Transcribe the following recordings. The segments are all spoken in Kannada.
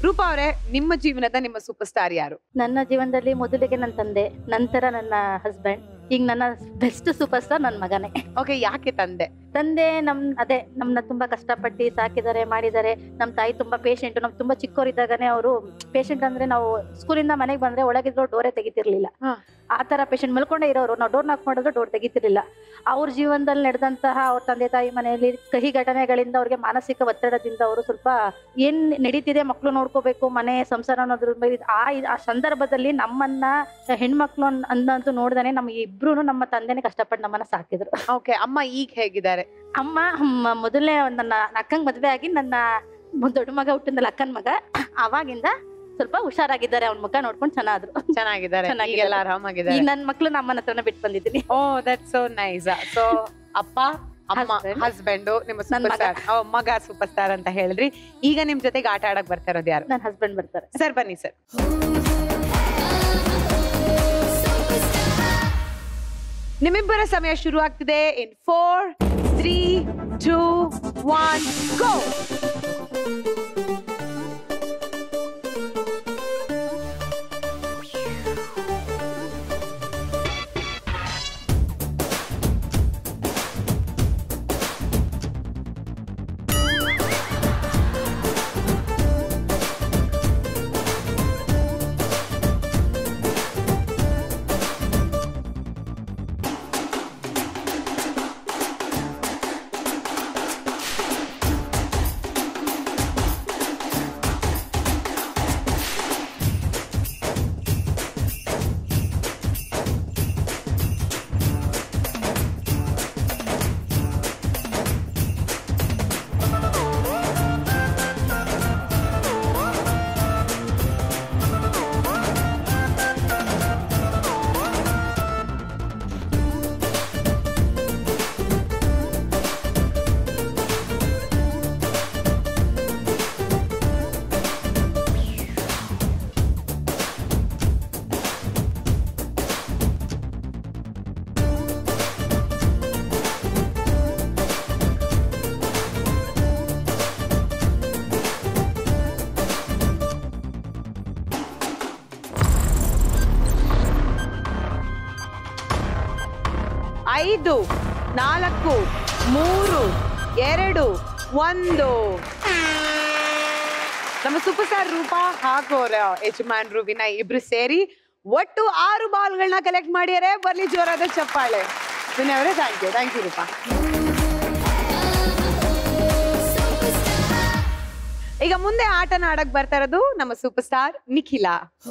ರೂಪಾ ಅವರೇ ನಿಮ್ಮ ಜೀವನದ ನಿಮ್ಮ ಸೂಪರ್ ಸ್ಟಾರ್ ಯಾರು ನನ್ನ ಜೀವನದಲ್ಲಿ ಮೊದಲಿಗೆ ನನ್ನ ತಂದೆ ನಂತರ ನನ್ನ ಹಸ್ಬೆಂಡ್ ಈಗ ನನ್ನ ಬೆಸ್ಟ್ ಸೂಪರ್ ಸ್ಟಾರ್ ನನ್ನ ಮಗನೇ ಓಕೆ ಯಾಕೆ ತಂದೆ ತಂದೆ ನಮ್ ಅದೇ ನಮ್ನ ತುಂಬಾ ಕಷ್ಟಪಟ್ಟು ಸಾಕಿದ್ದಾರೆ ಮಾಡಿದ್ದಾರೆ ನಮ್ ತಾಯಿ ತುಂಬಾ ಪೇಷಂಟ್ ನಮ್ ತುಂಬಾ ಚಿಕ್ಕವರಿದ್ದಾಗನೇ ಅವರು ಪೇಷಂಟ್ ಅಂದ್ರೆ ನಾವು ಸ್ಕೂಲಿಂದ ಮನೆಗೆ ಬಂದ್ರೆ ಒಳಗಿದ್ರು ಡೋರೇ ತೆಗಿತಿರ್ಲಿಲ್ಲ ಹಾ. ಆ ತರ ಪೇಷಂಟ್ ಮಲ್ಕೊಂಡೇ ಇರೋರು ನಾವು ಡೋರ್ ನಾಕ್ ಮಾಡಿದ್ರು ಡೋರ್ ತೆಗಿತಿರ್ಲಿಲ್ಲ ಅವ್ರ ಜೀವನದಲ್ಲಿ ನಡೆದಂತಹ ಅವ್ರ ತಂದೆ ತಾಯಿ ಮನೆಯಲ್ಲಿ ಕಹಿ ಘಟನೆಗಳಿಂದ ಅವ್ರಿಗೆ ಮಾನಸಿಕ ಒತ್ತಡದಿಂದ ಅವರು ಸ್ವಲ್ಪ ಏನ್ ನಡೀತಿದೆ ಮಕ್ಳು ನೋಡ್ಕೋಬೇಕು ಮನೆ ಸಂಸಾರ ಅನ್ನೋದ್ರ ಮೇಲೆ ಆ ಆ ಸಂದರ್ಭದಲ್ಲಿ ನಮ್ಮನ್ನ ಹೆಣ್ಮಕ್ಳು ಅನ್- ಅನ್ನಂತೂ ನೋಡ್ದಾನೆ ನಮ್ಗೆ ಇಬ್ರು ನಮ್ಮ ತಂದೆನೇ ಕಷ್ಟಪಟ್ಟು ನಮ್ಮನ್ನ ಸಾಕಿದ್ರು ಓಕೆ ಅಮ್ಮ ಈಗ ಹೇಗಿದ್ದಾರೆ ಅಮ್ಮ ಮ- ಮೊದಲನೇ ನನ್ನ ಅಕ್ಕಂಗ್ ಮದ್ವೆ ಆಗಿ ನನ್ನ ಮು- ದೊಡ್ಡ ಮಗ ಹುಟ್ಟಿದ್ನಲ್ಲ ಅಕ್ಕನ ಮಗ ಅವಾಗಿಂದ ಸ್ವಲ್ಪ ಹುಷಾರಾಗಿದ್ದಾರೆ ಅವ್ನ ಮುಖ ನೋಡ್ಕೊಂಡು ಚೆನ್ನಾದ್ರು ಚೆನ್ನಾಗಿದ್ದಾರೆ ಚೆನ್ನಾಗಿದ್ದಾರೆ. ಈಗೆಲ್ಲ ಈಗ ಆರಾಮಾಗಿದ್ದಾರೆ ನನ್ ಮಕ್ಳು ನಮ್ಮನ ಹತ್ರನೇ ಬಿಟ್ಟು ಬಂದಿದ್ದೀನಿ oh that so nice so ಅಪ್ಪ ಅಮ್ಮ Husband. ಹಸ್ಬೆಂಡ್ ನಿಮ್ಮ ನನ್ ಸೂಪರ್ ಮಗ. ಸ್ಟಾರ್ ಮಗ ಸೂಪರ್ ಸ್ಟಾರ್ ಅಂತ ಹೇಳಿದ್ರಿ ಈಗ ನಿಮ್ ಜೊತೆಗೆ ಆಟ ಆಡಕ್ ಬರ್ತಾ ಇರೋದು ಯಾರು ನನ್ನ ಹಸ್ಬೆಂಡ್ ಬರ್ತಾರೆ ಸರ್ ಬನ್ನಿ ಸರ್ ನಿಮ್ಮಿಬ್ಬರ ಸಮಯ ಶುರು ಆಗ್ತಿದೆ in four three two one go ಐದು ನಾಲ್ಕು ಮೂರು ಎರಡು ಒಂದು ನಮ್ಮ ಸೂಪರ್ ಸ್ಟಾರ್ ರೂಪಾ ಹಾಗೂ ಅವರ ಯಜಮಾನ್ರು ವಿನಯ್ ಇಬ್ರು ಸೇರಿ ಒಟ್ಟು ಆರು ಬಾಲ್ಗಳನ್ನ ಕಲೆಕ್ಟ್ ಮಾಡ್ಯಾರೆ ಬರ್ಲಿ ಜೋರಾದ ಚಪ್ಪಾಳೆ ವಿನಯ್ ಅವರೇ thank you thank you Roopa ಈಗ ಮುಂದೆ ಆಟನ ಆಡಕ್ ಬರ್ತಾ ಇರೋದು ನಮ್ಮ ಸೂಪರ್ ಸ್ಟಾರ್ ನಿಖಿಲ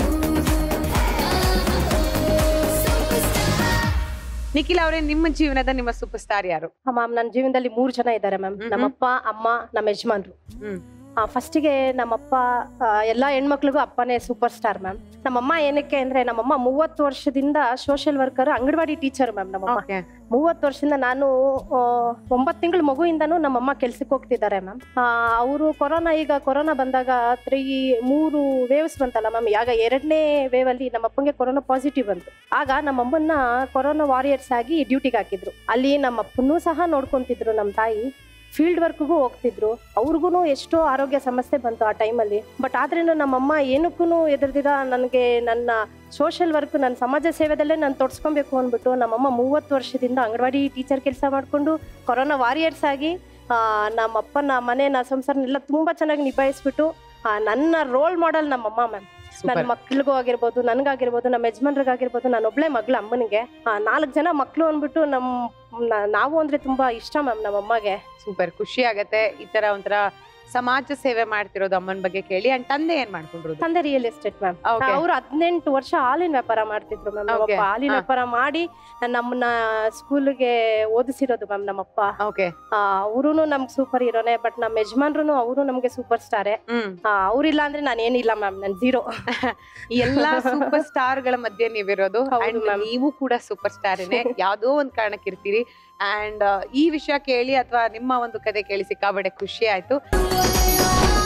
ನಿಖಿಲ್ ಅವರೇ ನಿಮ್ಮ ಜೀವನದ ನಿಮ್ಮ ಸೂಪರ್ ಸ್ಟಾರ್ ಯಾರು ಮ್ಯಾಮ್ ನನ್ನ ಜೀವನದಲ್ಲಿ ಮೂರು ಜನ ಇದ್ದಾರೆ ಮ್ಯಾಮ್ ಹ್ಮ್. ನಮ್ಮಪ್ಪ ಅಮ್ಮ ನಮ್ಮ ಯಜಮಾನ್ರು ಹ್ಮ್. ಫಸ್ಟಿಗೆ ನಮ್ಮಪ್ಪ ಆ, ಎಲ್ಲಾ ಹೆಣ್ಮಕ್ಳಿಗೂ ಅಪ್ಪನೇ ಸೂಪರ್ ಸ್ಟಾರ್ ಮ್ಯಾಮ್ ನಮ್ಮಮ್ಮ ಏನಕ್ಕೆ ಅಂದ್ರೆ ನಮ್ಮಮ್ಮ ಮೂವತ್ತು ವರ್ಷದಿಂದ social worker anganwadi teacher ma'am ನಮ್ಮಮ್ಮ ಓಕೆ ಮೂವತ್ತು ವರ್ಷದಿಂದ ನಾನು ಆ, ಒಂಬತ್ತು ತಿಂಗಳ ಮಗುವಿಂದನೂ ನಮ್ಮಮ್ಮ ಕೆಲ್ಸಕ್ಕೆ ಹೋಗ್ತಿದ್ದಾರೆ ಮ್ಯಾಮ್ ಅವರು ಕೊರೋನಾ ಈಗ ಕೊರೋನಾ ಬಂದಾಗ ತ್ರೀ ಮೂರು ವೇವ್ಸ್ ಬಂತಲ್ಲ ಮ್ಯಾಮ್ ಆಗ ಎರಡನೇ ವೇವ್ ಅಲ್ಲಿ ನಮ್ಮಪ್ಪಂಗೆ ಕೊರೋನಾ ಪಾಸಿಟಿವ್ ಬಂತು ಆಗ ನಮ್ಮಮ್ಮನ್ನ ಕೊರೋನಾ ವಾರಿಯರ್ಸ್ ಆಗಿ ಡ್ಯೂಟಿಗೆ ಹಾಕಿದ್ರು ಅಲ್ಲಿ ನಮ್ಮಪ್ಪನ್ನೂ ಸಹ ನೋಡ್ಕೊಂತಿದ್ರು ನಮ್ಮ ತಾಯಿ ಫೀಲ್ಡ್ ವರ್ಕ್ಗೂ ಹೋಗ್ತಿದ್ರು ಅವ್ರಿಗೂ ಎಷ್ಟೋ ಆರೋಗ್ಯ ಸಮಸ್ಯೆ ಬಂತು ಆ ಟೈಮಲ್ಲಿ ಬಟ್ ಆದ್ರೂ ನಮ್ಮಮ್ಮ ಏನಕ್ಕೂ ಎದುರ್ದಿರ ನನಗೆ ನನ್ನ ಸೋಷಿಯಲ್ ವರ್ಕ್ ನನ್ನ ಸಮಾಜ ಸೇವೆದಲ್ಲೇ ನಾನು ತೊಡ್ಸ್ಕೊಬೇಕು ಅಂದ್ಬಿಟ್ಟು ನಮ್ಮಮ್ಮ ಮೂವತ್ತು ವರ್ಷದಿಂದ ಅಂಗನವಾಡಿ ಟೀಚರ್ ಕೆಲಸ ಮಾಡಿಕೊಂಡು ಕೊರೋನಾ ವಾರಿಯರ್ಸ್ ಆಗಿ ಆ, ನಮ್ಮಪ್ಪನ ಮನೆನ ಸಂಸಾರನೆಲ್ಲ ತುಂಬಾ ಚೆನ್ನಾಗಿ ನಿಭಾಯಿಸ್ಬಿಟ್ಟು ಆ, ನನ್ನ ರೋಲ್ ಮಾಡೆಲ್ ನಮ್ಮಮ್ಮ ಮ್ಯಾಮ್ ನನ್ನ ಸೂಪರ್ ಮಕ್ಳಿಗೂ ಆಗಿರ್ಬೋದು ನನಗಾಗಿರ್ಬೋದು ನಮ್ಮ ಯಜಮಾನ್ರಿಗಾಗಿರ್ಬೋದು ನಾನು ಒಬ್ಳೆ ಮಗಳು ಅಮ್ಮನಿಗೆ ನಾಲ್ಕು ಜನ ಮಕ್ಕಳು ಅಂದ್ಬಿಟ್ಟು ನಮ್ ನ- ನಾವು ಅಂದ್ರೆ ತುಂಬಾ ಇಷ್ಟ ಮ್ಯಾಮ್ ನಮ್ಮಮ್ಮಗೆ ಸೂಪರ್ ಖುಷಿ ಆಗತ್ತೆ ಈ ತರ ಒಂಥರ ಸಮಾಜ ಸೇವೆ ಮಾಡ್ತಿರೋದು ಅಮ್ಮನ ಬಗ್ಗೆ ಕೇಳಿ ಅಂಡ್ ತಂದೆ ಏನ್ ಮಾಡ್ಕೊಂಡ್ರು ತಂದೆ ರಿಯಲ್ ಎಸ್ಟೇಟ್ ಮ್ಯಾಮ್ ಓಕೆ ಅವ್ರು ಹದಿನೆಂಟು ವರ್ಷ ಹಾಲಿನ ವ್ಯಾಪಾರ ಮಾಡ್ತಿದ್ರು ಮ್ಯಾಮ್ Okay. ನಮ್ಮಪ್ಪ ಹಾಲಿನ ಹಾ. ವ್ಯಾಪಾರ ಮಾಡಿ ನಮ್ಮನ್ನ ಸ್ಕೂಲ್ಗೆ ಓದಿಸಿರೋದು ಮ್ಯಾಮ್ ನಮ್ಮಪ್ಪ ಓಕೆ ಅವರು ನಮ್ಗೆ ಸೂಪರ್ ಹೀರೋನೆ ಬಟ್ ನಮ್ಮ ಯಜಮಾನ್ರು ಅವರು ನಮ್ಗೆ ಸೂಪರ್ ಸ್ಟಾರೇ ಹ್ಮ್ ಅವ್ರಿಲ್ಲ ಅಂದ್ರೆ ನಾನು ಏನಿಲ್ಲ ಮ್ಯಾಮ್ ನಾನು ಜೀರೋ ಈ ಎಲ್ಲಾ ಸೂಪರ್ ಸ್ಟಾರ್ ಗಳ ಮಧ್ಯೆ ನೀವಿರೋದು ಹೌದು And ma'am. ನೀವು ಕೂಡ ಸೂಪರ್ ಸ್ಟಾರ್ನೇ ಯಾವ್ದೋ ಒಂದ್ ಕಾರಣಕ್ಕೆ ಇರ್ತೀರಿ ಅಂಡ್ ಈ ವಿಷಯ ಕೇಳಿ ಅಥವಾ ನಿಮ್ಮ ಒಂದು ಕತೆ ಕೇಳಿ ಸಿಕ್ಕಾಬಡೆ ಖುಷಿ ಆಯ್ತು